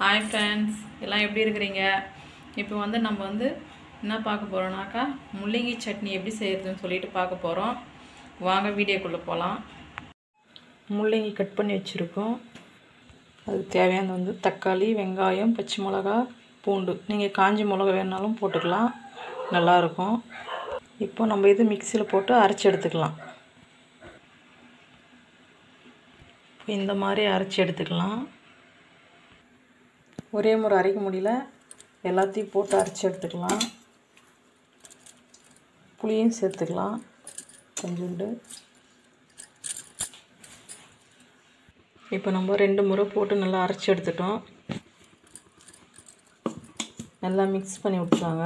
hi friends எல்லாம் எப்படி இருக்கிறீங்க இப்போ வந்து நம்ம வந்து என்ன பார்க்க போகிறோம்னாக்கா முள்ளங்கி சட்னி எப்படி செய்கிறதுன்னு சொல்லிட்டு பார்க்க போகிறோம் வாங்க வீடியோக்குள்ளே போகலாம் முள்ளங்கி கட் பண்ணி வச்சுருக்கோம் அதுக்கு தேவையானது வந்து தக்காளி வெங்காயம் பச்சை மிளகா பூண்டு நீங்கள் காஞ்சி மிளகா வேணாலும் போட்டுக்கலாம் நல்லாயிருக்கும் இப்போ நம்ம இது மிக்சியில் போட்டு அரைச்சி எடுத்துக்கலாம் இப்போ இந்த மாதிரி அரைச்சி எடுத்துக்கலாம் ஒரே முறை அரைக்க முடியல எல்லாத்தையும் போட்டு அரைச்சி எடுத்துக்கலாம் புளியும் சேர்த்துக்கலாம் கொஞ்சோண்டு இப்போ நம்ம ரெண்டு முறை போட்டு நல்லா அரைச்சி எடுத்துட்டோம் நல்லா மிக்ஸ் பண்ணி விட்டுறாங்க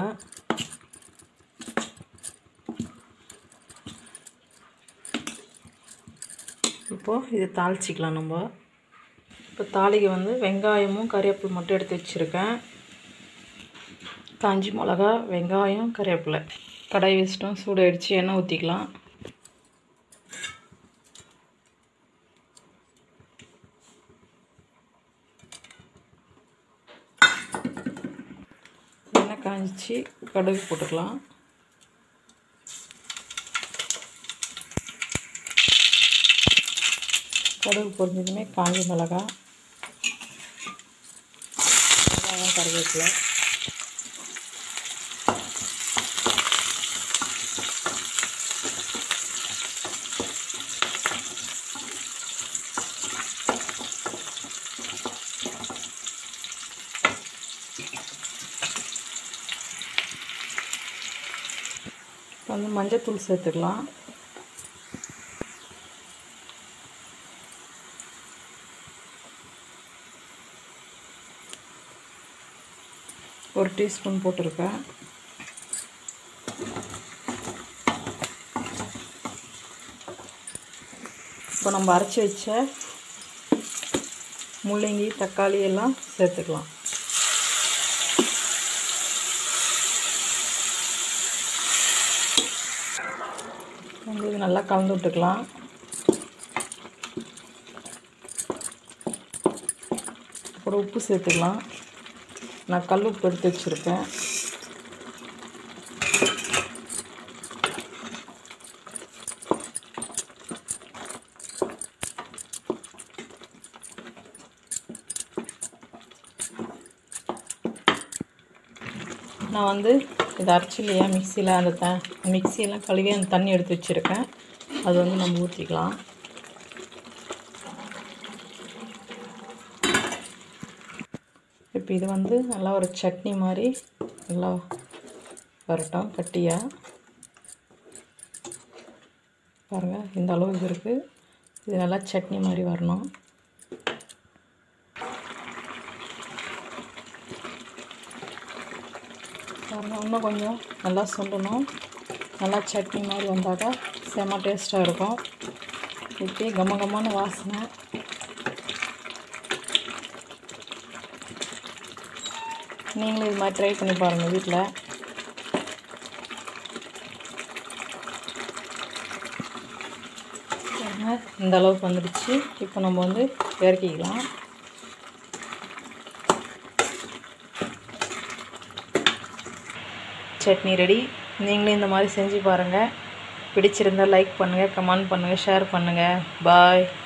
இப்போது இது தாளிச்சிக்கலாம் நம்ம இப்போ தாளிக்கு வந்து வெங்காயமும் கறிவேப்பிலை மட்டும் எடுத்து வச்சுருக்கேன் காஞ்சி மிளகா வெங்காயம் கறிவேப்பிலை கடாய் வச்சிட்டோம் சூடு அடித்து எண்ணெய் ஊற்றிக்கலாம் எண்ணெய் காஞ்சிச்சு கடுகு போட்டுக்கலாம் கடுகு பொரிஞ்சதுமே காஞ்சி மிளகா வெங்காயம் கருவேப்பிலை வந்து மஞ்சத்தூள் சேர்த்துக்கலாம் ஒரு டீஸ்பூன் போட்டிருக்கேன் இப்போ நம்ம அரைச்சி வச்ச முள்ளங்கி தக்காளி எல்லாம் சேர்த்துக்கலாம் வந்து இது நல்லா கலந்து விட்டுக்கலாம் அப்புறம் உப்பு சேர்த்துக்கலாம் நான் கல் உப்பு எடுத்து வச்சுருக்கேன் நான் வந்து இதை அரைச்சி இல்லையா மிக்சியில் அந்த த மிக்சியெல்லாம் கழுவி அந்த தண்ணி எடுத்து வச்சுருக்கேன் அது வந்து நம்ம ஊற்றிக்கலாம் இப்போ இது வந்து நல்லா ஒரு சட்னி மாதிரி நல்லா வரட்டும் கட்டியாக பாருங்கள் இந்த அளவு இது இருக்குது இது நல்லா சட்னி மாதிரி வரணும் பாருங்கள் இன்னும் கொஞ்சம் நல்லா சுண்டணும் நல்லா சட்னி மாதிரி வந்தாக்கா செம்ம டேஸ்ட்டாக இருக்கும் இப்படி கம கமான வாசனை நீங்களும் இது மாதிரி ட்ரை பண்ணி பாருங்கள் வீட்டில் இந்த அளவுக்கு வந்துடுச்சு இப்போ நம்ம வந்து இறக்கிக்கலாம் சட்னி ரெடி நீங்களும் இந்த மாதிரி செஞ்சு பாருங்கள் பிடிச்சிருந்தால் லைக் பண்ணுங்கள் கமெண்ட் பண்ணுங்கள் ஷேர் பண்ணுங்கள் பாய்